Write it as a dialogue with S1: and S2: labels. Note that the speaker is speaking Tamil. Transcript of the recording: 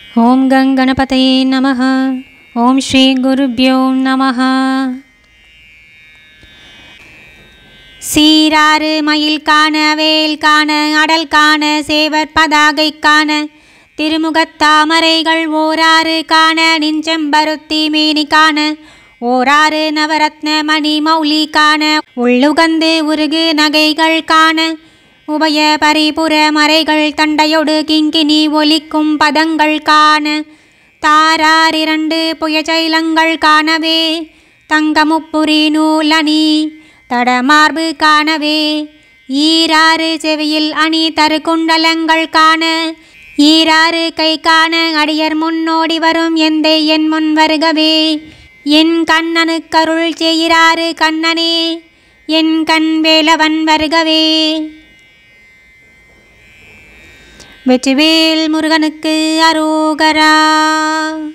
S1: ஓம் கங்கணபதையே நமः ஓம் ஸ்ரீ குருப்யோ நமः சீராறு மயில் காண வேல் காண அடல் காண சேவர் பதாகை காண திருமுகத்தாமரைகள் ஓராறு காண நிஞ்சம்பருத்தி மேனி காண ஓராறு நவரத்ன மணி மௌலி காண உள்ளுகந்து உருகு நகைகள் காண உபய பரிபுர மறைகள் தண்டையொடு கிங்கினி ஒலிக்கும் பதங்கள் காண தாரார் இரண்டு புயச்சைலங்கள் காணவே தங்கமுப்புரி நூலணி தடமார்பு காணவே ஈராறு செவியில் அணி தரு குண்டலங்கள் காண ஈராறு கை காண அடியர் முன்னோடி வரும் எந்தை என் முன் வருகவே என் கண்ணனுக்கருள் செய்கிறாறு கண்ணனே என் கண் வேலவன் வருகவே வெற்றிவேல் முருகனுக்கு அரோகரா